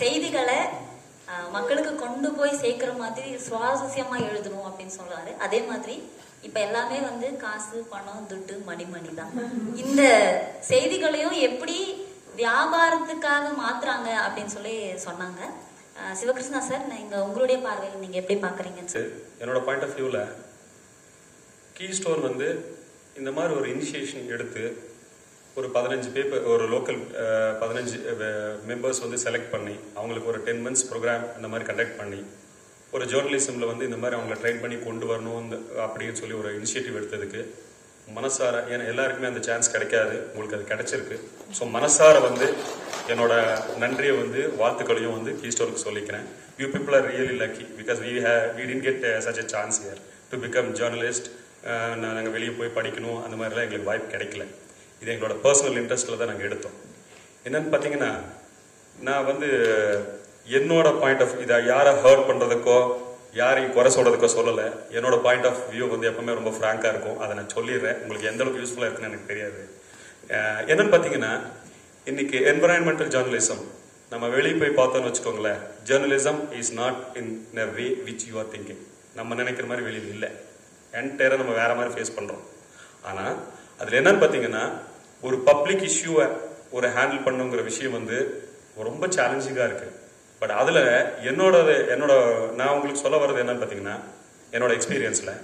செய்திகளை அஹ், மக்களுக்கு கொண்டு போய் சேர்க்கிற மாதிரி சுவாரஸ்யமா எழுதணும் அப்படின்னு சொல்றாரு அதே மாதிரி இப்ப எல்லாமே வந்து காசு பணம் துட்டு மணி மணி தான் இந்த செய்திகளையும் எப்படி வியாபாரத்துக்காக மாத்துறாங்க அப்படின்னு சொல்லி சொன்னாங்க அஹ், சிவகிருஷ்ணா சார் நீங்க உங்களுடைய பார்வையில் நீங்க எப்படி பாக்குறீங்க சார் என்னோட பாயிண்ட் ஆஃப் வியூவில் கீ ஸ்டோன் வந்து இந்த மாதிரி ஒரு இனிஷியேஷன் எடுத்து ஒரு பதினஞ்சு பேப்பர் ஒரு லோக்கல் பதினஞ்சு மெம்பர்ஸ் வந்து செலக்ட் பண்ணி அவங்களுக்கு ஒரு டென் மந்த்ஸ் ப்ரோக்ராம் அந்த மாதிரி கண்டக்ட் பண்ணி ஒரு ஜேர்னலிசமில் வந்து இந்த மாதிரி அவங்கள ட்ரெயின் பண்ணி கொண்டு வரணும் இந்த அப்படின்னு சொல்லி ஒரு இனிஷியேட்டிவ் எடுத்ததுக்கு மனசார ஏன்னா எல்லாருக்குமே அந்த சான்ஸ் கிடைக்காது உங்களுக்கு அது கிடைச்சிருக்கு ஸோ மனசார வந்து என்னோட நன்றியை வந்து வாழ்த்துக்களையும் வந்து கீஸ்டோனுக்கு சொல்லிக்கிறேன் you people are really lucky because we have we didn't get such a chance here to become journalist நாங்கள் வெளியே போய் படிக்கணும் அந்த மாதிரிலாம் எங்களுக்கு வாய்ப்பு கிடைக்கல இது எங்களோட பர்சனல் இன்ட்ரெஸ்ட்டில் தான் நாங்கள் எடுத்தோம் என்னன்னு பார்த்தீங்கன்னா நான் வந்து என்னோட பாயிண்ட் ஆஃப் இதை யாரை ஹர்ட் பண்ணுறதுக்கோ யாரையும் குறை சொல்றதுக்கோ சொல்லலை என்னோட பாயிண்ட் ஆஃப் வியூ வந்து எப்பவுமே ரொம்ப ஃப்ராங்காக இருக்கும் அதை நான் சொல்லிடுறேன் உங்களுக்கு எந்த அளவுக்கு யூஸ்ஃபுல்லாக இருக்குன்னு எனக்கு தெரியாது அஹ் என்னன்னு பார்த்தீங்கன்னா இன்னைக்கு என்வரான்மெண்டல் ஜேர்னலிசம் நம்ம வெளியே போய் பார்த்தோம்னு வச்சுக்கோங்களேன் journalism is not in the way which you are thinking நம்ம நினைக்கிற மாதிரி வெளியில் இல்லை என்டையராக நம்ம வேற மாதிரி ஃபேஸ் பண்ணுறோம் ஆனால் அதில் என்னன்னு பார்த்தீங்கன்னா ஒரு பப்ளிக் இஷ்யூவை ஒரு ஹேண்டில் பண்ணுங்கிற விஷயம் வந்து ரொம்ப சேலஞ்சிங்காக இருக்கு பட் அதில் என்னோட என்னோட நான் உங்களுக்கு சொல்ல வர்றது என்னன்னு பார்த்தீங்கன்னா என்னோட எக்ஸ்பீரியன்ஸில்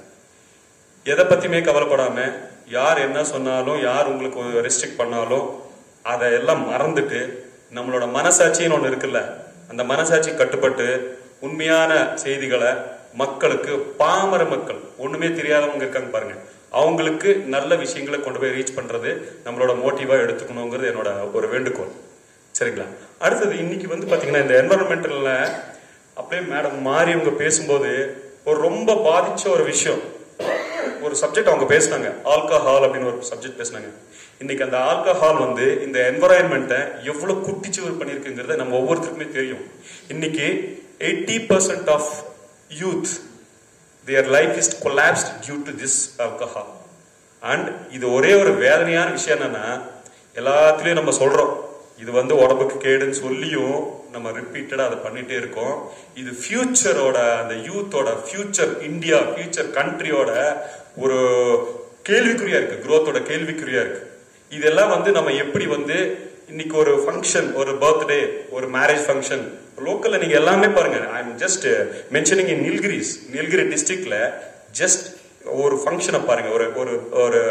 எதை பற்றியுமே கவலைப்படாம யார் என்ன சொன்னாலும் யார் உங்களுக்கு ரெஸ்ட்ரிக்ட் பண்ணாலும் அதை எல்லாம் மறந்துட்டு நம்மளோட மனசாட்சின்னு ஒன்று இருக்குல்ல அந்த மனசாட்சி கட்டுப்பட்டு உண்மையான செய்திகளை மக்களுக்கு பாமர மக்கள் ஒண்ணுமே தெரியாதவங்க இருக்காங்க பாருங்க அவங்களுக்கு நல்ல விஷயங்களை கொண்டு போய் ரீச் பண்றது நம்மளோட மோட்டிவா எடுத்துக்கணுங்கிறது என்னோட ஒரு வேண்டுகோள் சரிங்களா அடுத்தது இன்னைக்கு வந்து பாத்தீங்கன்னா இந்த என்வரன்மெண்டல்ல அப்படியே மேடம் மாறி அவங்க பேசும்போது ஒரு ரொம்ப பாதிச்ச ஒரு விஷயம் ஒரு சப்ஜெக்ட் அவங்க பேசினாங்க ஆல்கஹால் அப்படின்னு ஒரு சப்ஜெக்ட் பேசினாங்க இன்னைக்கு அந்த ஆல்கஹால் வந்து இந்த என்வரான்மெண்ட்டை எவ்வளவு குட்டிச்சுவர் பண்ணியிருக்குங்கிறத நம்ம ஒவ்வொருத்தருக்குமே தெரியும் இன்னைக்கு eighty percent of youth their life is collapsed due to this alcohol and இது ஒரே ஒரு வேதனையான விஷயம் என்னன்னா எல்லாத்துலயும் நம்ம சொல்றோம் இது வந்து உடம்புக்கு கேடுன்னு சொல்லியும் நம்ம ரிப்பீட்டடா அதை பண்ணிட்டே இருக்கோம் இது ஃபியூச்சரோட அந்த யூத்தோட ஃபியூச்சர் இந்தியா ஃபியூச்சர் கண்ட்ரியோட ஒரு கேள்விக்குறியா இருக்கு growth-ஓட கேள்விக்குறியா இருக்கு இதெல்லாம் வந்து நம்ம எப்படி வந்து இன்னைக்கு ஒரு ஃபங்க்ஷன் ஒரு பர்த்டே ஒரு மேரேஜ் ஃபங்க்ஷன் லோக்கல்ல நீங்க எல்லாமே பாருங்க I am just mentioning in Nilgiris Nilgiri டிஸ்ட்ரிக்ட்ல ஜஸ்ட் ஒரு ஃபங்க்ஷனை பாருங்க ஒரு ஒரு ஒரு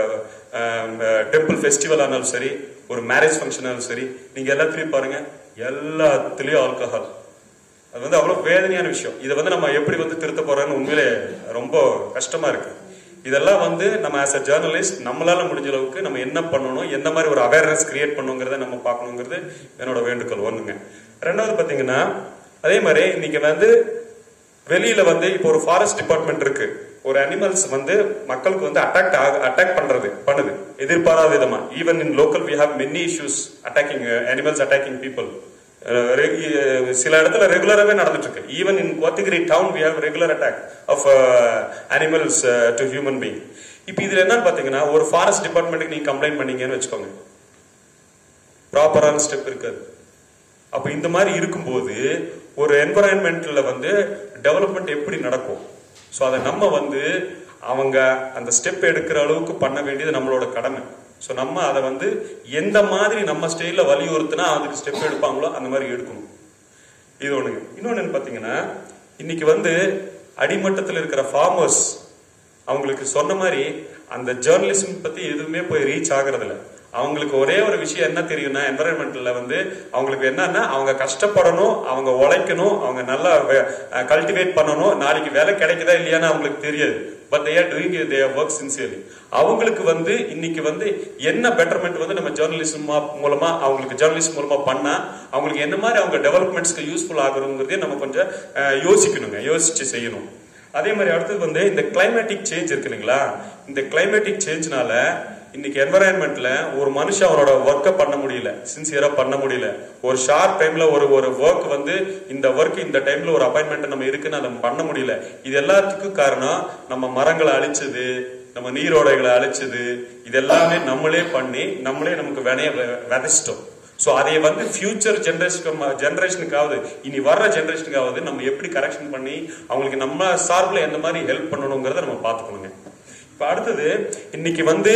டெம்பிள் ஃபெஸ்டிவல் ஆனாலும் சரி ஒரு மேரேஜ் ஃபங்க்ஷன் ஆனாலும் சரி நீங்க எல்லாத்துலயும் பாருங்க எல்லாத்துலயும் ஆல்கஹால் அது வந்து அவ்வளவு வேதனையான விஷயம் இதை வந்து நம்ம எப்படி வந்து திருத்த போறோம்னு உண்மையிலே ரொம்ப கஷ்டமா இருக்கு இதெல்லாம் வந்து நம்ம ஆஸ் அ ஜேர்னலிஸ்ட் நம்மளால முடிஞ்ச அளவுக்கு நம்ம என்ன பண்ணணும் எந்த மாதிரி ஒரு அவேர்னஸ் கிரியேட் பண்ணணுங்கிறத நம்ம பார்க்கணுங்கிறது என்னோட வேண்டுகோள் ஒண்ணுங்க ரெண்டாவது பாத்தீங்கன்னா அதே மாதிரி நீங்க வந்து வெளியில வந்து இப்போ ஒரு ஃபாரஸ்ட் டிபார்ட்மெண்ட் இருக்கு ஒரு அனிமல்ஸ் வந்து மக்களுக்கு வந்து அட்டாக் அட்டாக் பண்றது பண்ணுது எதிர்பாராத விதமா even in local we have many issues attacking animals attacking people சில இடத்துல ரெகுலராகவே நடந்துட்டு இருக்கு even in Kotagiri town we have regular attack of animals to human being இப்போ இதுல என்னன்னு பாத்தீங்கன்னா ஒரு ஃபாரஸ்ட் டிபார்ட்மெண்ட்டுக்கு நீங்க கம்ப்ளைண்ட் பண்ணீங்கன்னு வச்சுக்கோங்க ப்ராப்பரான ஸ்டெப் இருக்காது அப்ப இந்த மாதிரி இருக்கும்போது ஒரு என்வரான்மெண்ட்ல வந்து டெவலப்மெண்ட் எப்படி நடக்கும் ஸோ அதை நம்ம வந்து அவங்க அந்த ஸ்டெப் எடுக்கிற அளவுக்கு பண்ண வேண்டியது நம்மளோட கடமை ஸோ நம்ம அதை வந்து எந்த மாதிரி நம்ம ஸ்டைல வலியுறுத்தினா அதுக்கு ஸ்டெப் எடுப்பாங்களோ அந்த மாதிரி எடுக்கணும் இது ஒண்ணுங்க இன்னொன்னு பாத்தீங்கன்னா இன்னைக்கு வந்து அடிமட்டத்தில் இருக்கிற ஃபார்மர்ஸ் அவங்களுக்கு சொன்ன மாதிரி அந்த ஜேர்னலிசம் பத்தி எதுவுமே போய் ரீச் ஆகுறது இல்ல அவங்களுக்கு ஒரே ஒரு விஷயம் என்ன தெரியும்னா என்வரன்மெண்ட்ல வந்து அவங்களுக்கு என்னன்னா அவங்க கஷ்டப்படணும் அவங்க உழைக்கணும் அவங்க நல்லா கல்டிவேட் பண்ணணும் நாளைக்கு வேலை கிடைக்குதா இல்லையான்னு அவங்களுக்கு தெரியாது but they are doing their work sincerely அவங்களுக்கு வந்து இன்னைக்கு வந்து என்ன பெட்டர்மெண்ட் வந்து நம்ம ஜேர்னலிசம் மூலமா அவங்களுக்கு ஜேர்னலிஸ்ட் மூலமா பண்ணா அவங்களுக்கு என்ன மாதிரி அவங்க டெவலப்மெண்ட்ஸ்க்கு யூஸ்ஃபுல் ஆகுறோங்கிறதே நம்ம கொஞ்சம் அஹ், யோசிக்கணுங்க யோசிச்சு செய்யணும் அதே மாதிரி அடுத்தது வந்து இந்த கிளைமேட்டிக் சேஞ்ச் இருக்கு இல்லைங்களா இந்த கிளைமேட்டிக் சேஞ்ச்னால இன்னைக்கு என்வரான்மெண்ட்ல ஒரு மனுஷன் அவனோட ஒர்க்கை பண்ண முடியல சின்சியரா பண்ண முடியல ஒரு ஷார்ட் டைம்ல ஒரு ஒரு ஒர்க் வந்து இந்த ஒர்க் இந்த டைம்ல ஒரு அப்பாயின்மெண்ட் நம்ம இருக்குன்னு அதை பண்ண முடியல இது எல்லாத்துக்கும் காரணம் நம்ம மரங்களை அழிச்சது நம்ம நீரோடைகளை அழிச்சது இது எல்லாமே நம்மளே பண்ணி நம்மளே நமக்கு வினைய விதைச்சிட்டோம் ஸோ அதை வந்து ஃபியூச்சர் ஜென்ரேஷன் ஜென்ரேஷனுக்காவது இனி வர்ற ஜென்ரேஷனுக்காவது நம்ம எப்படி கரெக்ஷன் பண்ணி அவங்களுக்கு நம்ம சார்பில் எந்த மாதிரி ஹெல்ப் பண்ணணுங்கிறத நம்ம பார்த்துக்கணுங்க இப்போ அடுத்தது இன்னைக்கு வந்து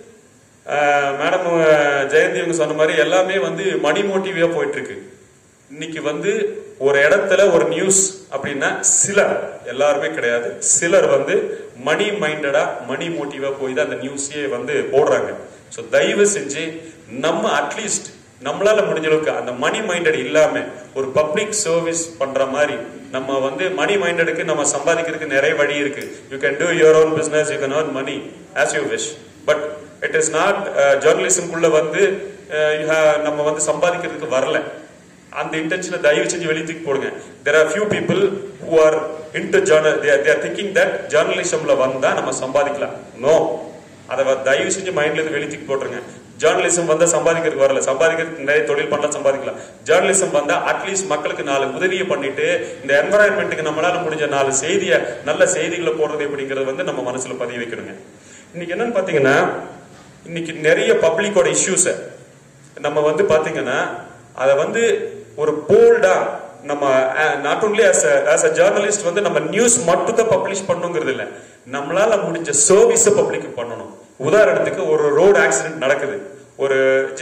மேடம் ஜெயந்தி இவங்க சொன்ன மாதிரி எல்லாமே வந்து மணி மோட்டிவா போயிட்டு இருக்கு இன்னைக்கு வந்து ஒரு இடத்துல ஒரு நியூஸ் அப்படின்னா சிலர் எல்லாருமே கிடையாது சிலர் வந்து மணி மைண்டடா மணி மோட்டிவா போய் தான் அந்த நியூஸே வந்து போடுறாங்க ஸோ தயவு செஞ்சு நம்ம அட்லீஸ்ட் நம்மளால முடிஞ்ச அளவுக்கு அந்த மணி மைண்டட் இல்லாம ஒரு பப்ளிக் சர்வீஸ் பண்ற மாதிரி நம்ம வந்து மணி மைண்டடுக்கு நம்ம சம்பாதிக்கிறதுக்கு நிறைய வழி இருக்கு you can do your own business you can earn money as you wish but it is not ஜேர்னலிசம்குள்ள வந்து uh, you have- நம்ம வந்து சம்பாதிக்கிறதுக்கு வரல அந்த இன்டென்ஷனை தயவு செஞ்சு வெளியே தூக்கி போடுங்க there are few people who are into journal they're thinking that ஜேர்னலிசம்ல வந்தா நம்ம சம்பாதிக்கலாம் நோ அதை வ- தயவு செஞ்சு மைண்ட்ல இருந்து வெளியே தூக்கி போட்டுருங்க ஜேர்னலிசம் வந்தா சம்பாதிக்கிறதுக்கு வரல சம்பாதிக்கிறதுக்கு நிறைய தொழில் பண்ணலாம் சம்பாதிக்கலாம் ஜேர்னலிசம் வந்தா அட்லீஸ்ட் மக்களுக்கு நாலு உதவியை பண்ணிட்டு இந்த என்வரான்மெண்ட்டுக்கு நம்மளால முடிஞ்ச நாலு செய்தியை நல்ல செய்திகளை போடுறது எப்படிங்கிறது வந்து நம்ம மனசுல பதிய வைக்கணுங்க இன்னைக்கு என்னன்னு பாத்தீங்கன்னா இன்னைக்கு நிறைய பப்ளிக்கோட இஷ்யூஸை நம்ம வந்து பாத்தீங்கன்னா அதை வந்து ஒரு போல்டா நம்ம not only as as a journalist வந்து நம்ம நியூஸ் மட்டும் தான் பப்ளிஷ் பண்ணுங்கிறது இல்ல நம்மளால முடிஞ்ச சர்வீஸ் பப்ளிக் பண்ணணும் உதாரணத்துக்கு ஒரு ரோடு ஆக்சிடென்ட் நடக்குது ஒரு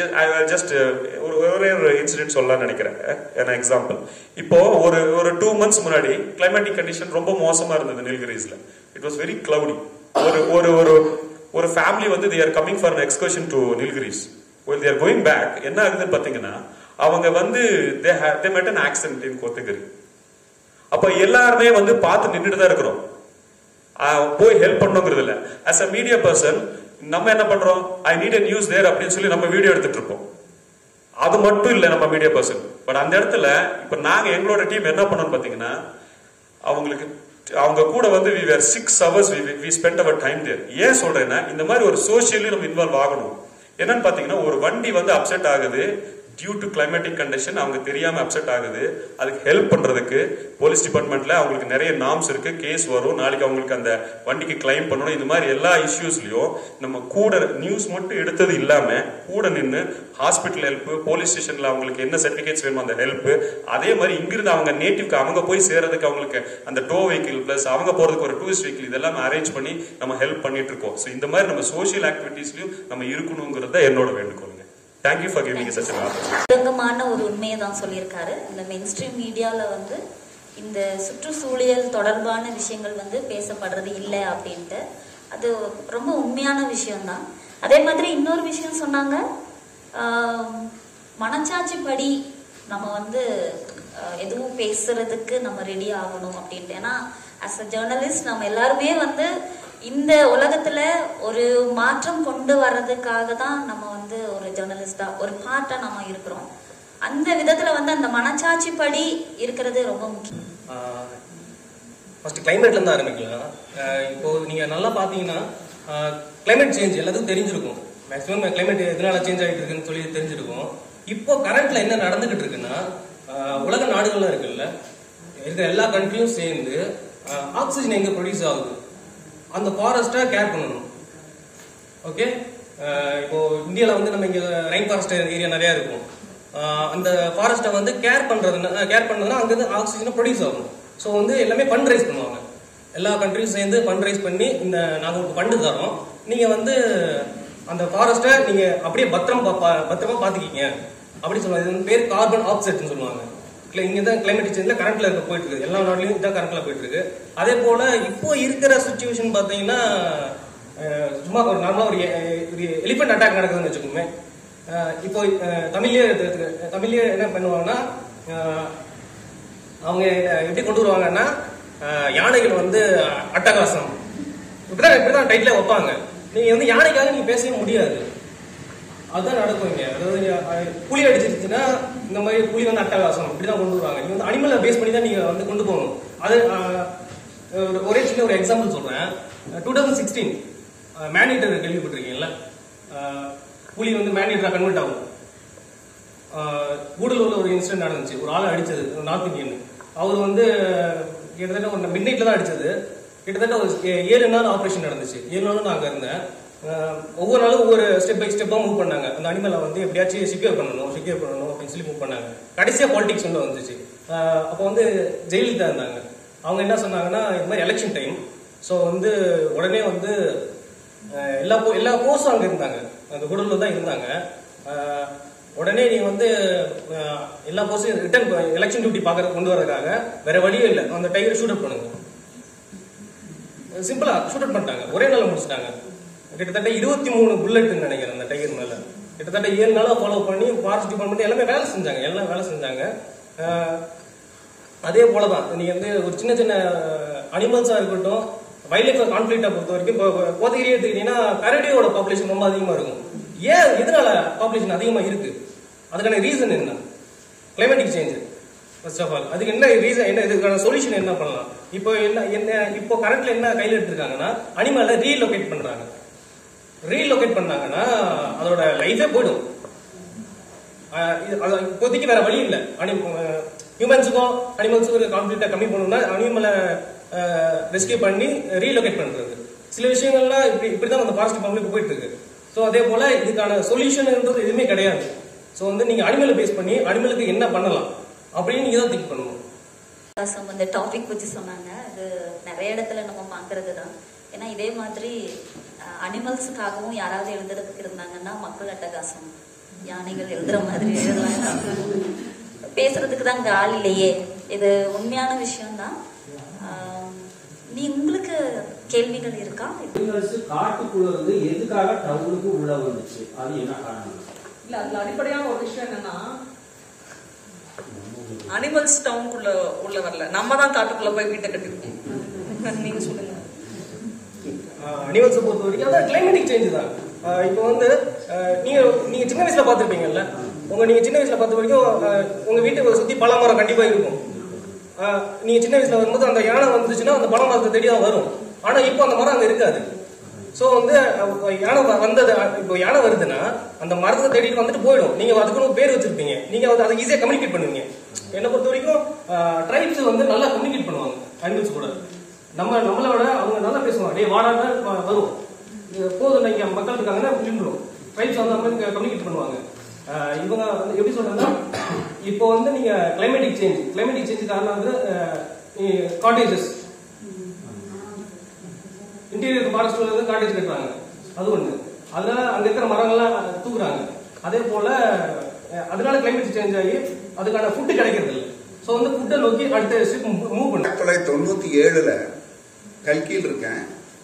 ஜஸ்ட் ஒரு ஒரே ஒரு இன்சிடென்ட் சொல்லலாம்னு நினைக்கிறேன் ஏன்னா எக்ஸாம்பிள் இப்போ ஒரு ஒரு டூ மந்த்ஸ் முன்னாடி கிளைமேட்டிக் கண்டிஷன் ரொம்ப மோசமா இருந்தது நீல்கிரிஸ்ல இட் வாஸ் வெரி கிளவுடி ஒரு ஒரு ஒரு ஒரு ஃபேமிலி வந்து they are coming for excursion to Nilgiris when they are going back என்ன ஆகுதுன்னு பாத்தீங்கன்னா அவங்க வந்து they have they met an accident in Kotagiri அப்ப எல்லாருமே வந்து பார்த்து நின்றுட்டு தான் இருக்கிறோம் ஆஹ் போய் ஹெல்ப் பண்ணுங்கிறது இல்ல as a மீடியா பர்சன் நம்ம என்ன பண்றோம் I need a news there அப்படின்னு சொல்லி நம்ம வீடியோ எடுத்துட்டு இருப்போம் அது மட்டும் இல்ல நம்ம மீடியா பர்சன் பட் அந்த இடத்துல இப்ப நாங்க எங்களோட டீம் என்ன பண்ணோம்னு பாத்தீங்கன்னா அவங்களுக்கு அவங்க கூட வந்து we were six hours we spend our time there ஏன் சொல்றேன்னா இந்த மாதிரி ஒரு சோஷியலி நம்ம இன்வால்வ் ஆகணும் என்னன்னு பாத்தீங்கன்னா ஒரு வண்டி வந்து அப்செட் ஆகுது டியூ டு கிளைமேட்டிக் கண்டிஷன் அவங்க தெரியாம அப்செட் ஆகுது அதுக்கு ஹெல்ப் பண்றதுக்கு போலீஸ் டிபார்ட்மெண்ட்ல அவங்களுக்கு நிறைய நாம்ஸ் இருக்கு கேஸ் வரும் நாளைக்கு அவங்களுக்கு அந்த வண்டிக்கு கிளைம் பண்ணணும் இந்த மாதிரி எல்லா இஷ்யூஸ்லயும் நம்ம கூட நியூஸ் மட்டும் எடுத்தது இல்லாம கூட நின்று ஹாஸ்பிட்டல் ஹெல்ப் போலீஸ் ஸ்டேஷன்ல அவங்களுக்கு என்ன சர்டிபிகேட்ஸ் வேணுமோ அந்த ஹெல்ப் அதே மாதிரி இங்கிருந்து அவங்க நேட்டிவ்க்கு அவங்க போய் சேர்றதுக்கு அவங்களுக்கு அந்த டோ வெஹிக்கிள் பிளஸ் அவங்க போறதுக்கு ஒரு டூரிஸ்ட் வெஹிக்கிள் இதெல்லாம் அரேஞ்ச் பண்ணி நம்ம ஹெல்ப் பண்ணிட்டு இருக்கோம் ஸோ இந்த மாதிரி நம்ம சோஷியல் ஆக்டிவிட்டீஸ்லயும் நம்ம இருக்கணுங்கிறது என்னோட வேண்டுகோளுங்க thank you for giving such an opportunity சுருங்கமான ஒரு உண்மையை தான் சொல்லியிருக்காரு இந்த மெயின் ஸ்ட்ரீம் மீடியாவில் வந்து இந்த சுற்றுச்சூழல் தொடர்பான விஷயங்கள் வந்து பேசப்படுறது இல்லை அப்படின்ட்டு அது ரொம்ப உண்மையான விஷயம்தான் அதே மாதிரி இன்னொரு விஷயம் சொன்னாங்க ஆம், மனச்சாட்சி படி நம்ம வந்து அஹ், எதுவும் பேசுறதுக்கு நம்ம ரெடி ஆகணும் அப்படின்ட்டு ஏன்னா அஸ் அ ஜேர்னலிஸ்ட் நம்ம எல்லாருமே வந்து இந்த உலகத்துல ஒரு மாற்றம் கொண்டு வர்றதுக்காக தான் நம்ம வந்து ஒரு ஜேர்னலிஸ்டா ஒரு பார்ட்டா நம்ம இருக்கிறோம் அந்த விதத்துல வந்து அந்த மனச்சாட்சி படி இருக்கிறது ரொம்ப முக்கியம் ஃபர்ஸ்ட் கிளைமேட்ல இருந்து ஆரம்பிக்கலாம் ஆஹ் இப்போ நீங்க நல்லா பாத்தீங்கன்னா கிளைமேட் சேஞ்ச் எல்லாத்துக்கும் தெரிஞ்சிருக்கும் மேக்ஸிமம் கிளைமேட் எதனால சேஞ்ச் ஆகிட்டு இருக்குன்னு சொல்லி தெரிஞ்சிருக்கும் இப்போ கரண்ட்ல என்ன நடந்துகிட்டு இருக்குன்னா ஆஹ் உலக நாடுகள்லாம் இருக்குல்ல இருக்கிற எல்லா கண்ட்ரியும் சேர்ந்து ஆக்சிஜன் எங்க ப்ரொடியூஸ் ஆகுது அந்த ஃபாரஸ்ட்டை கேர் பண்ணணும் ஓகே இப்போ இந்தியாவில் வந்து நம்ம இங்கே ரெயின் ஃபாரஸ்ட் ஏரியா நிறையா இருக்கும் ஆஹ் அந்த ஃபாரஸ்ட்டை வந்து கேர் பண்ணுறதுனா கேர் பண்ணதுன்னா அங்கேருந்து ஆக்சிஜனை ப்ரொடியூஸ் ஆகும் ஸோ வந்து எல்லாமே ஃபண்ட் ரைஸ் பண்ணுவாங்க எல்லா கண்ட்ரியும் சேர்ந்து ஃபண்ட் ரைஸ் பண்ணி இந்த நாங்கள் உங்களுக்கு ஃபண்டு தரோம் நீங்கள் வந்து அந்த ஃபாரஸ்ட்டை நீங்கள் அப்படியே பத்திரம் பா- பா- பத்திரமா பார்த்துக்கிங்க அப்படி சொல்லுவாங்க இது வந்து பேர் கார்பன் ஆப்செட்னு சொல்லுவாங்க இல்லை இங்கே தான் கிளைமேட் சேஞ்சில் கரண்ட்ல இருக்க போயிட்டு இருக்கு எல்லா நாட்டிலையும் இதான் கரண்ட்ல போயிட்டு இருக்கு அதே போல இப்போ இருக்கிற சுச்சுவேஷன் பார்த்தீங்கன்னா அஹ், சும்மா ஒரு நார்மலாக ஒரு எ- ஒரு எலிஃபென்ட் அட்டாக் நடக்குதுன்னு வச்சுக்கோமே அஹ், இப்போ அஹ், தமிழ்லயே எடுத்துக்க- தமிழ்லயே என்ன பண்ணுவாங்கன்னா அஹ், அவங்க எப்படி கொண்டு வருவாங்கன்னா அஹ், யானைகள் வந்து அட்டகாசம் இப்படிதான் இப்படிதான் டைட்டில் வைப்பாங்க நீங்க வந்து யானைக்காக நீங்க பேசவே முடியாது அதுதான் நடக்கும் இங்க அதாவது அஹ், புலி அடிச்சிருச்சுன்னா இந்த மாதிரி புலி வந்து அட்டகாசம் இப்படிதான் கொண்டு வருவாங்க நீங்க வந்து அனிமலை பேஸ் பண்ணி தான் நீங்க வந்து கொண்டு போகணும் அது அஹ், ஒரு- ஒரே சின்ன ஒரு எக்ஸாம்பிள் சொல்றேன் டூ தௌசண்ட் சிக்ஸ்டீன் மேனீட்டர் கேள்விப்பட்டிருக்கீங்கல்ல அஹ், புலி வந்து மேனீட்டரா கன்வெர்ட் ஆகும் ஆஹ் கூடலூர்ல ஒரு இன்சிடென்ட் நடந்துச்சு ஒரு ஆளை அடிச்சது ஒரு நார்த் இந்தியன் அவர் வந்து கிட்டத்தட்ட ஒரு மிட் நைட்ல தான் அடிச்சது கிட்டத்தட்ட ஒரு ஏ- ஏழு நாள் ஆபரேஷன் நடந்துச்சு ஏழு நாளும் நான் அங்க இருந்தேன் அஹ், ஒவ்வொரு நாளும் ஒவ்வொரு ஸ்டெப் பை ஸ்டெப்பாக மூவ் பண்ணாங்க அந்த அனிமலை வந்து எப்படியாச்சும் செக்யூர் பண்ணணும் செக்யூர் பண்ணணும் அப்படின்னு சொல்லி மூவ் பண்ணாங்க கடைசியாக பாலிடிக்ஸ் உள்ள வந்துச்சு அஹ், அப்போ வந்து ஜெயலலிதா இருந்தாங்க அவங்க என்ன சொன்னாங்கன்னா இது மாதிரி எலெக்ஷன் டைம் ஸோ வந்து உடனே வந்து அஹ், எல்லா போ எல்லா போஸ்டும் அங்கே இருந்தாங்க அந்த குடலில் தான் இருந்தாங்க அஹ், உடனே நீங்க வந்து அஹ், எல்லா போஸ்டும் ரிட்டர்ன் எலெக்ஷன் டியூட்டி பார்க்கற கொண்டு வரதுக்காக வேற வழியே இல்லை அந்த டைகர் ஷூட் அவுட் பண்ணுங்க சிம்பிளா ஷூட் அவுட் பண்ணிட்டாங்க ஒரே நாள் முடிச்சிட்டாங்க கிட்டத்தட்ட இருபத்தி மூணு புல்லட் நினைக்கிறேன் அந்த டைகர் மேல கிட்டத்தட்ட ஏழு நாளா ஃபாலோ பண்ணி ஃபாரஸ்ட் டிபார்ட்மெண்ட் எல்லாமே வேலை செஞ்சாங்க எல்லாம் வேலை செஞ்சாங்க அஹ், அதே போலதான் நீங்க வந்து ஒரு சின்ன சின்ன அனிமல்ஸா இருக்கட்டும் வைல்ட் லைஃப் கான்ஃபிளிக்டா பொறுத்த வரைக்கும் இப்போ கோத்தகிரியே எடுத்துக்கிட்டீங்கன்னா கரடியோட பாப்புலேஷன் ரொம்ப அதிகமா இருக்கும் ஏன் எதனால பாப்புலேஷன் அதிகமா இருக்கு அதுக்கான ரீசன் என்ன climatic change first of all அதுக்கு என்ன ரீசன் என்ன இதுக்கான சொல்யூஷன் என்ன பண்ணலாம் இப்போ என்ன என்ன இப்போ கரண்ட்ல என்ன கையில் எடுத்திருக்காங்கன்னா அனிமலை ரீலொகேட் பண்றாங்க ரீலொகேட் பண்ணாங்கன்னா அதோட லைஃபே போயிடும் ஆஹ் இது- அது இப்போதைக்கு வேற வழி இல்லை ஹியூமன்ஸுக்கும் அனிமல்ஸுக்கும் ஒரு கான்ஃபிளிக்டை கம்மி பண்ணணும்னா அனிமலை ரெஸ்கியூ பண்ணி ரீலொகேட் பண்றது சில விஷயங்கள்லாம் இப்படி இப்படிதான் அந்த ஃபாரஸ்ட் பப்ளிக் போயிட்டு இருக்கு ஸோ அதே போல இதுக்கான சொல்யூஷன்ன்றது எதுவுமே கிடையாது ஸோ வந்து நீங்க அனிமலை பேஸ் பண்ணி அனிமலுக்கு என்ன பண்ணலாம் அப்படின்னு நீங்க தான் திங்க் பண்ணணும் அட்டகாசம் அந்த டாபிக் பற்றி சொன்னாங்க அது நிறைய இடத்துல நம்ம பார்க்கறது தான் ஏன்னா இதே மாதிரி அனிமல்ஸுக்காகவும் யாராவது எழுதுறதுக்கு இருந்தாங்கன்னா மக்கள் அட்டகாசம் யானைகள் எழுதுற மாதிரி எழுதலாம் பேசுறதுக்கு தான் இங்க ஆள் இல்லையே இது உண்மையான விஷயம்தான் ஆஹ் நீ உங்களுக்கு கேள்விகள் இருக்கா அனிமல்ஸ் காட்டுக்குள்ள இருந்து எதுக்காக டவுனுக்கு உள்ள வந்துச்சு அது என்ன காரணம் இல்ல அதுல அடிப்படையான ஒரு விஷயம் என்னன்னா அனிமல்ஸ் டவுனுக்குள்ள உள்ள வரல நம்ம தான் காட்டுக்குள்ள போய் வீட்டை கட்டிருக்கோம் நீங்க சொல்லுங்க அனிமல்ஸை பொறுத்த வரைக்கும் அதான் கிளைமேட்டிக் சேஞ்ச் தான் ஆஹ் இப்போ வந்து ஆஹ் நீங்க நீங்க சின்ன வயசுல பார்த்துருப்பீங்கல்ல உங்க நீங்க சின்ன வயசுல பார்த்த வரைக்கும் ஆஹ் உங்க வீட்டுக்கு சுத்தி பழ மரம் கண்டிப்பா இருக்கும் ஆஹ் நீங்க சின்ன வயசுல வரும்போது அந்த யானை வந்துச்சுன்னா அந்த பழ மரத்தை தேடி தான் வரும் ஆனா இப்போ அந்த மரம் அங்க இருக்காது சோ வந்து அஹ், யானை வ- வந்தது அஹ், இப்போ யானை வருதுன்னா அந்த மரத்தை தேடிட்டு வந்துட்டு போயிடும் நீங்க அதுக்குன்னு ஒரு பேர் வச்சிருப்பீங்க நீங்க வந்து அதை ஈஸியா கம்யூனிகேட் பண்ணுவீங்க என்னை பொறுத்த வரைக்கும் ட்ரைப்ஸ் வந்து நல்லா கம்யூனிகேட் பண்ணுவாங்க அனிமல்ஸ் கூட நம்ம நம்மளை விட அவங்க நல்லா பேசுவாங்க டேய் வாடான்னா வ- வரும் இது போதும் இங்க மக்கள் இருக்காங்கன்னா நின்றுடும் ட்ரைப்ஸ் வந்து அவங்க கம்யூனிகேட் பண்ணுவாங்க ஆஹ் இவங்க வந்து எப்படி சொல்றதுன்னா இப்போ வந்து நீங்க கிளைமேட்டிக் சேஞ்ச் கிளைமேட்டிக் சேஞ்ச் காரணம் வந்து காட்டேஜஸ் இன்டீரியர் ஃபாரஸ்ட்ல இருந்து காட்டேஜ் கட்டுறாங்க அது ஒண்ணு அதனால அங்க இருக்கிற மரங்கள்லாம் தூக்குறாங்க அதே போல அஹ், அதனால கிளைமேட் சேஞ்ச் ஆகி அதுக்கான ஃபுட்டு கிடைக்கிறது இல்லை ஸோ வந்து ஃபுட்டை நோக்கி அடுத்த ஸ்டெப் மூவ் பண்ணு ஆயிரத்தி தொள்ளாயிரத்தி தொண்ணூத்தி ஏழுல கல்கியில் இருக்கேன்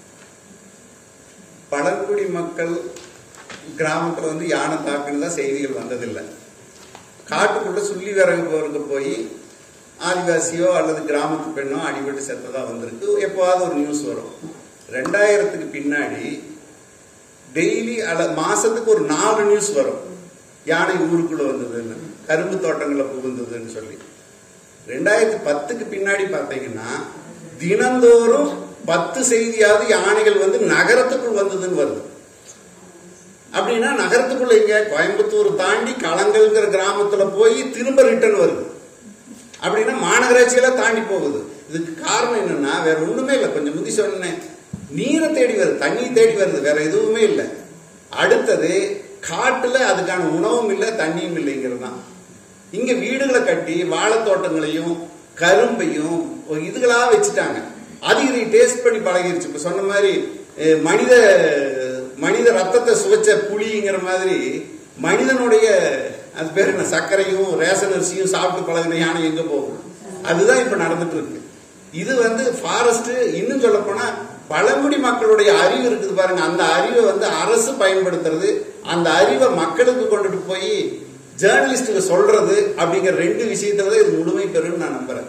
பழங்குடி மக்கள் கிராமத்துல வந்து யானை தாக்குனதா செய்திகள் வந்ததில்லை காட்டுக்குள்ள சுள்ளி விறகு போருக்கு போய் ஆதிவாசியோ அல்லது கிராமத்து பெண்ணோ அடிபட்டு செத்ததா வந்திருக்கு எப்போவாவது ஒரு நியூஸ் வரும் ரெண்டாயிரத்துக்கு பின்னாடி டெய்லி அல்ல மாசத்துக்கு ஒரு நாலு நியூஸ் வரும் யானை ஊருக்குள்ள வந்ததுன்னு கரும்பு தோட்டங்களை புகுந்ததுன்னு சொல்லி ரெண்டாயிரத்தி பத்துக்கு பின்னாடி பார்த்தீங்கன்னா தினந்தோறும் பத்து செய்தியாவது யானைகள் வந்து நகரத்துக்குள் வந்ததுன்னு வருது அப்படின்னா நகரத்துக்குள்ள இங்க கோயம்புத்தூர் தாண்டி களங்கல்ங்கிற கிராமத்துல போய் திரும்ப ரிட்டர்ன் வருது அப்படின்னா மாநகராட்சியெல்லாம் தாண்டி போகுது இதுக்கு காரணம் என்னன்னா வேற ஒண்ணுமே இல்லை கொஞ்சம் முந்தி சொன்னேன் நீரை தேடி வருது தண்ணி தேடி வருது வேற எதுவுமே இல்லை அடுத்தது காட்டுல அதுக்கான உணவும் இல்லை தண்ணியும் இல்லைங்கிறது தான் இங்க வீடுகளை கட்டி வாழைத்தோட்டங்களையும் கரும்பையும் ஒரு இதுகளா வச்சுட்டாங்க அது இதை டேஸ்ட் பண்ணி பழகிருச்சு இப்ப சொன்ன மாதிரி அஹ், மனித மனித ரத்தத்தை சுவைச்ச புளிங்கிற மாதிரி மனிதனுடைய அது பேர் என்ன சர்க்கரையும் ரேஷன் அரிசியும் சாப்பிட்டு பழகின யானை எங்க போகும் அதுதான் இப்ப நடந்துட்டு இருக்கு இது வந்து ஃபாரஸ்ட் இன்னும் சொல்ல போனா பழங்குடி மக்களுடைய அறிவு இருக்குது பாருங்க அந்த அறிவை வந்து அரசு பயன்படுத்துறது அந்த அறிவை மக்களுக்கு கொண்டுட்டு போய் ஜேர்னலிஸ்டுக்கு சொல்றது அப்படிங்கிற ரெண்டு விஷயத்துல தான் இது முழுமை பெறும்னு நான் நம்புறேன்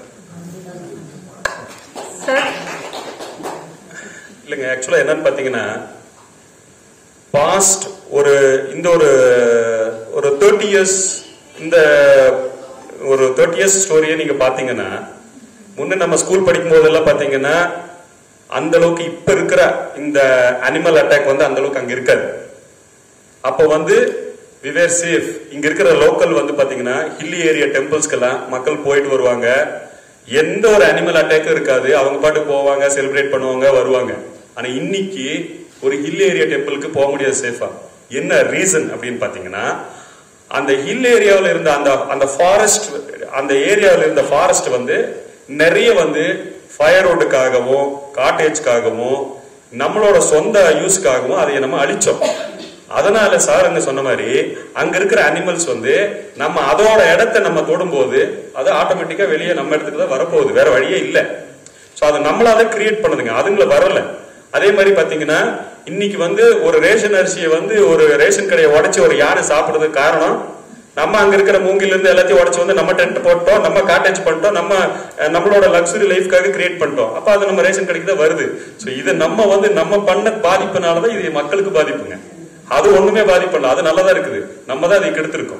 சார் இல்லைங்க ஆக்சுவலா என்னன்னு பாத்தீங்கன்னா பாஸ்ட் ஒரு இந்த ஒரு ஒரு தேர்ட்டி இயர்ஸ் இந்த ஒரு தேர்ட்டி இயர்ஸ் ஸ்டோரியை நீங்க பாத்தீங்கன்னா முன்ன நம்ம ஸ்கூல் படிக்கும் போதெல்லாம் பாத்தீங்கன்னா அந்த அளவுக்கு இப்ப இருக்கிற இந்த அனிமல் அட்டாக் வந்து அந்த அளவுக்கு அங்க இருக்காது அப்போ வந்து விவேர் சேஃப் இங்க இருக்கிற லோக்கல் வந்து பாத்தீங்கன்னா ஹில்லி ஏரியா டெம்பிள்ஸ்க்கெல்லாம் மக்கள் போயிட்டு வருவாங்க எந்த ஒரு அனிமல் அட்டாக்கும் இருக்காது அவங்க பாட்டுக்கு போவாங்க செலிப்ரேட் பண்ணுவாங்க வருவாங்க ஆனா இன்னைக்கு ஒரு ஹில் ஏரியா டெம்பிளுக்கு போக முடியாது சேஃபா என்ன ரீசன் அப்படின்னு பாத்தீங்கன்னா அந்த ஹில் ஏரியாவில் இருந்த அந்த அந்த ஃபாரஸ்ட் அந்த ஏரியாவில் இருந்த ஃபாரஸ்ட் வந்து நிறைய வந்து ஃபயர்வுட்டுக்காகவும் காட்டேஜ்க்காகவும் நம்மளோட சொந்த யூஸ்க்காகவும் அதை நம்ம அழிச்சோம் அதனால சார் அங்க சொன்ன மாதிரி அங்க இருக்கிற அனிமல்ஸ் வந்து நம்ம அதோட இடத்த நம்ம தொடும்போது அது ஆட்டோமேட்டிக்கா வெளியே நம்ம இடத்துக்கு தான் வரப்போகுது வேற வழியே இல்லை ஸோ அதை நம்மளால கிரியேட் பண்ணுதுங்க அதுங்களை வரல அதே மாதிரி பாத்தீங்கன்னா இன்னைக்கு வந்து ஒரு ரேஷன் அரிசியை வந்து ஒரு ரேஷன் கடையை உடைச்சு ஒரு யானை சாப்பிடுறதுக்கு காரணம் நம்ம அங்க இருக்கிற மூங்கில இருந்து எல்லாத்தையும் உடைச்சு வந்து நம்ம டென்ட் போட்டோம் நம்ம காட்டேஜ் பண்ணிட்டோம் நம்ம அஹ், நம்மளோட லக்ஸுரி லைஃப்காக கிரியேட் பண்ணிட்டோம் அப்ப அது நம்ம ரேஷன் கடைக்கு தான் வருது ஸோ இது நம்ம வந்து நம்ம பண்ண பாதிப்புனாலதான் இது மக்களுக்கு பாதிப்புங்க அது ஒண்ணுமே பாதிப்பு இல்லை அது நல்லதா இருக்குது நம்ம தான் அதை கெடுத்திருக்கோம்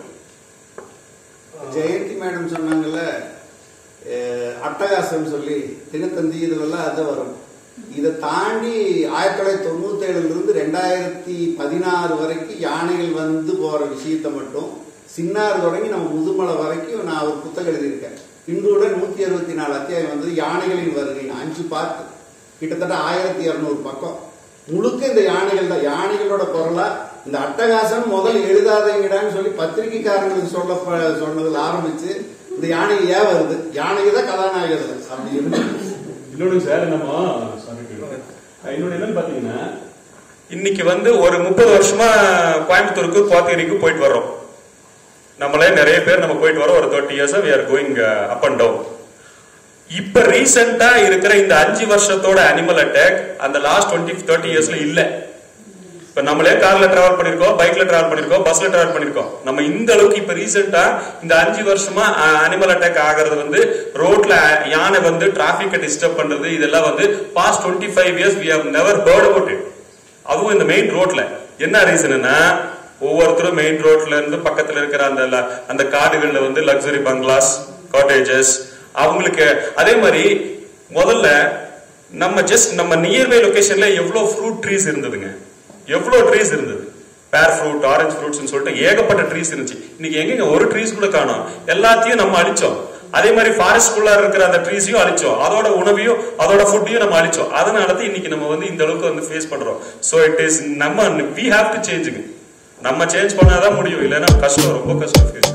ஜெயந்தி மேடம் சொன்னாங்கல்ல அஹ், அட்டகாசம் சொல்லி தினத்தந்தி இதுலெல்லாம் அது வரும் இதை தாண்டி ஆயிரத்தி தொள்ளாயிரத்தி தொண்ணூத்தி ஏழுல இருந்து ரெண்டாயிரத்தி பதினாறு வரைக்கும் யானைகள் வந்து போற விஷயத்தை மட்டும் சின்னாறு தொடங்கி நம்ம முதுமலை வரைக்கும் நான் ஒரு புத்தகம் எழுதியிருக்கேன் இன்றுடன் நூத்தி அறுபத்தி நாலு அத்தியாயம் வந்து யானைகளின் வருகை அஞ்சு பார்ட் கிட்டத்தட்ட ஆயிரத்தி இருநூறு பக்கம் முழுக்க இந்த யானைகள் தான் யானைகளோட குரலா இந்த அட்டகாசம் முதல் எழுதாதீங்கடான்னு சொல்லி பத்திரிகைக்காரங்களுக்கு சொல்ல சொன்னதுல ஆரம்பிச்சு இந்த யானை ஏன் வருது யானை தான் கதாநாயகர் அப்படி இருந்து இன்னொன்னு சார் நம்ம sorry, இன்னொன்னு என்னன்னு பாத்தீங்கன்னா இன்னைக்கு வந்து ஒரு முப்பது வருஷமா கோயம்புத்தூருக்கு கோத்தகிரிக்கு போயிட்டு வர்றோம் நம்மளே நிறைய பேர் நம்ம போயிட்டு வரோம் ஒரு thirty years we are going up and down இப்ப ரீசெண்டா இருக்கிற இந்த அஞ்சு வருஷத்தோட அனிமல் அட்டாக் அந்த லாஸ்ட் டுவெண்ட்டி தேர்ட்டி இயர்ஸ்ல இல்ல இப்ப நம்மளே கார்ல டிராவல் பண்ணிருக்கோம் பைக்ல டிராவல் பண்ணிருக்கோம் பஸ்ல டிராவல் பண்ணிருக்கோம் நம்ம இந்த அளவுக்கு இப்ப ரீசெண்டா இந்த அஞ்சு வருஷமா அனிமல் அட்டாக் ஆகிறது வந்து ரோட்ல யானை வந்து டிராபிக்கை டிஸ்டர்ப் பண்றது இதெல்லாம் வந்து past twenty five years we have never heard about it அதுவும் இந்த மெயின் ரோட்ல என்ன ரீசன்னா ஒவ்வொருத்தரும் மெயின் ரோட்ல இருந்து பக்கத்துல இருக்கிற அந்த ல- அந்த காடுகள்ல வந்து லக்ஸரி பங்களாஸ் காட்டேஜஸ் அவங்களுக்கு அதே மாதிரி முதல்ல நம்ம ஜஸ்ட் நம்ம நியர்பை லொகேஷன்ல எவ்வளவு ஃப்ரூட் ட்ரீஸ் இருந்ததுங்க எவ்வளவு ட்ரீஸ் இருந்தது பேர் ஃப்ரூட் ஆரஞ்சு ஃப்ரூட்ஸ் சொல்லிட்டு ஏகப்பட்ட ட்ரீஸ் இருந்துச்சு இன்னைக்கு எங்கங்க ஒரு ட்ரீஸ் கூட காணோம் எல்லாத்தையும் நம்ம அழிச்சோம் அதே மாதிரி ஃபாரஸ்ட்குள்ள இருக்கிற அந்த ட்ரீஸையும் அழிச்சோம் அதோட உணவையும் அதோட ஃபுட்டையும் நம்ம அழிச்சோம் அதனால தான் இன்னைக்கு நம்ம வந்து இந்த அளவுக்கு வந்து ஃபேஸ் பண்றோம் சோ இட் இஸ் நம்ம வி ஹாவ் டு சேஞ்சுங்க நம்ம சேஞ்ச் பண்ணாதான் முடியும் இல்லைன்னா கஷ்டம் ரொம்ப கஷ்டம் ஃபேஸ்